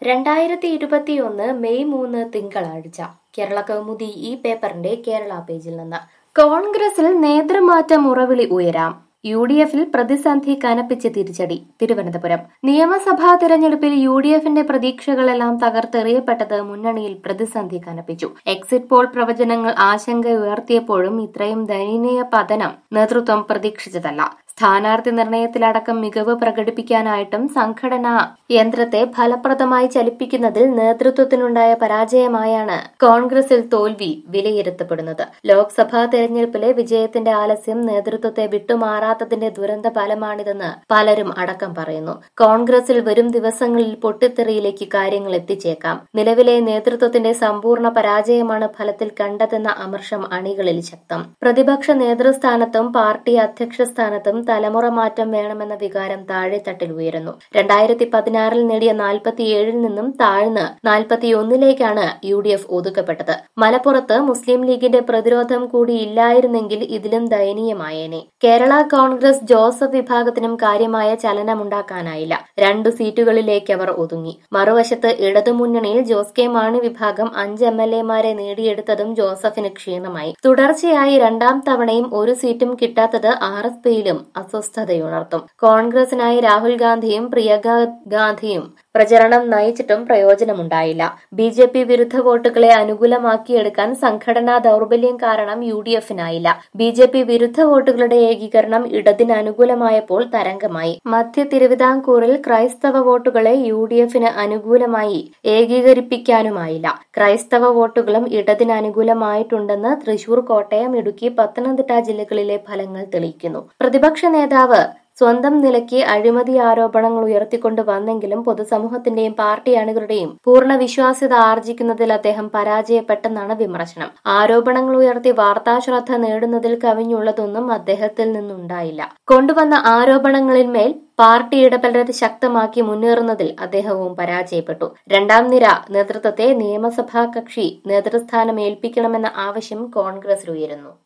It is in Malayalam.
രണ്ടായിരത്തി ഇരുപത്തിയൊന്ന് മെയ് മൂന്ന് തിങ്കളാഴ്ച കേരള കൗമുദി ഈ പേപ്പറിന്റെ കേരള പേജിൽ നിന്ന് കോൺഗ്രസിൽ നേതൃമാറ്റം ഉറവിളി ഉയരാം യു ഡി എഫിൽ പ്രതിസന്ധി കനപ്പിച്ച് തിരിച്ചടി തിരുവനന്തപുരം നിയമസഭാ തെരഞ്ഞെടുപ്പിൽ യു ഡി എഫിന്റെ പ്രതീക്ഷകളെല്ലാം തകർത്തെറിയപ്പെട്ടത് മുന്നണിയിൽ പ്രതിസന്ധി കനപ്പിച്ചു എക്സിറ്റ് പോൾ പ്രവചനങ്ങൾ ആശങ്ക ഉയർത്തിയപ്പോഴും ഇത്രയും ദയനീയ പതനം നേതൃത്വം പ്രതീക്ഷിച്ചതല്ല സ്ഥാനാർത്ഥി നിർണയത്തിലടക്കം മികവ് പ്രകടിപ്പിക്കാനായിട്ടും സംഘടനാ യന്ത്രത്തെ ഫലപ്രദമായി ചലിപ്പിക്കുന്നതിൽ നേതൃത്വത്തിനുണ്ടായ പരാജയമായാണ് കോൺഗ്രസിൽ തോൽവി വിലയിരുത്തപ്പെടുന്നത് ലോക്സഭാ തെരഞ്ഞെടുപ്പിലെ വിജയത്തിന്റെ ആലസ്യം നേതൃത്വത്തെ വിട്ടുമാറാത്തതിന്റെ ദുരന്ത ഫലമാണിതെന്ന് പലരും അടക്കം പറയുന്നു കോൺഗ്രസിൽ വരും ദിവസങ്ങളിൽ പൊട്ടിത്തെറിയിലേക്ക് കാര്യങ്ങൾ എത്തിച്ചേക്കാം നിലവിലെ നേതൃത്വത്തിന്റെ സമ്പൂർണ്ണ പരാജയമാണ് ഫലത്തിൽ കണ്ടതെന്ന അമർഷം അണികളിൽ ശക്തം പ്രതിപക്ഷ നേതൃസ്ഥാനത്തും പാർട്ടി അധ്യക്ഷ സ്ഥാനത്തും തലമുറ മാറ്റം വേണമെന്ന വികാരം താഴെത്തട്ടിൽ ഉയരുന്നു രണ്ടായിരത്തി പതിനാറിൽ നേടിയ നാൽപ്പത്തിയേഴിൽ നിന്നും താഴ്ന്ന് നാൽപ്പത്തിയൊന്നിലേക്കാണ് യു ഡി എഫ് ഒതുക്കപ്പെട്ടത് മലപ്പുറത്ത് മുസ്ലിം ലീഗിന്റെ പ്രതിരോധം കൂടി ഇല്ലായിരുന്നെങ്കിൽ ഇതിലും ദയനീയമായേനെ കേരള കോൺഗ്രസ് ജോസഫ് വിഭാഗത്തിനും കാര്യമായ ചലനമുണ്ടാക്കാനായില്ല രണ്ടു സീറ്റുകളിലേക്ക് അവർ ഒതുങ്ങി മറുവശത്ത് ഇടതുമുന്നണിയിൽ ജോസ് കെ മാണി വിഭാഗം അഞ്ച് എം എൽ എമാരെ നേടിയെടുത്തതും ജോസഫിന് ക്ഷീണമായി തുടർച്ചയായി രണ്ടാം തവണയും ഒരു സീറ്റും കിട്ടാത്തത് ആർ എസ് പിയിലും അസ്വസ്ഥതയുണർത്തും കോൺഗ്രസിനായി രാഹുൽ ഗാന്ധിയും പ്രിയങ്ക ഗാന്ധിയും പ്രചരണം നയിച്ചിട്ടും പ്രയോജനമുണ്ടായില്ല ബി ജെ പി വിരുദ്ധ വോട്ടുകളെ അനുകൂലമാക്കിയെടുക്കാൻ സംഘടനാ ദൌർബല്യം കാരണം യു ഡി എഫിനായില്ല ബി ജെ പി വിരുദ്ധ വോട്ടുകളുടെ ഏകീകരണം ഇടതിന് അനുകൂലമായപ്പോൾ തരംഗമായി മധ്യ തിരുവിതാംകൂറിൽ ക്രൈസ്തവ വോട്ടുകളെ യു ഡി എഫിന് അനുകൂലമായി ഏകീകരിപ്പിക്കാനുമായില്ല ക്രൈസ്തവ വോട്ടുകളും ഇടതിന് അനുകൂലമായിട്ടുണ്ടെന്ന് തൃശൂർ കോട്ടയം ഇടുക്കി പത്തനംതിട്ട ജില്ലകളിലെ ഫലങ്ങൾ തെളിയിക്കുന്നു പ്രതിപക്ഷ നേതാവ് സ്വന്തം നിലയ്ക്ക് അഴിമതി ആരോപണങ്ങൾ ഉയർത്തിക്കൊണ്ട് വന്നെങ്കിലും പൊതുസമൂഹത്തിന്റെയും പാർട്ടി അണികളുടെയും പൂർണ്ണ വിശ്വാസ്യത ആർജിക്കുന്നതിൽ അദ്ദേഹം പരാജയപ്പെട്ടെന്നാണ് വിമർശനം ആരോപണങ്ങൾ ഉയർത്തി വാർത്താശ്രദ്ധ നേടുന്നതിൽ കവിഞ്ഞുള്ളതൊന്നും അദ്ദേഹത്തിൽ നിന്നുണ്ടായില്ല കൊണ്ടുവന്ന ആരോപണങ്ങളിന്മേൽ പാർട്ടി ഇടപെടൽ ശക്തമാക്കി മുന്നേറുന്നതിൽ അദ്ദേഹവും പരാജയപ്പെട്ടു രണ്ടാം നിര നേതൃത്വത്തെ നിയമസഭാ കക്ഷി നേതൃസ്ഥാനം ഏൽപ്പിക്കണമെന്ന ആവശ്യം കോൺഗ്രസിൽ ഉയരുന്നു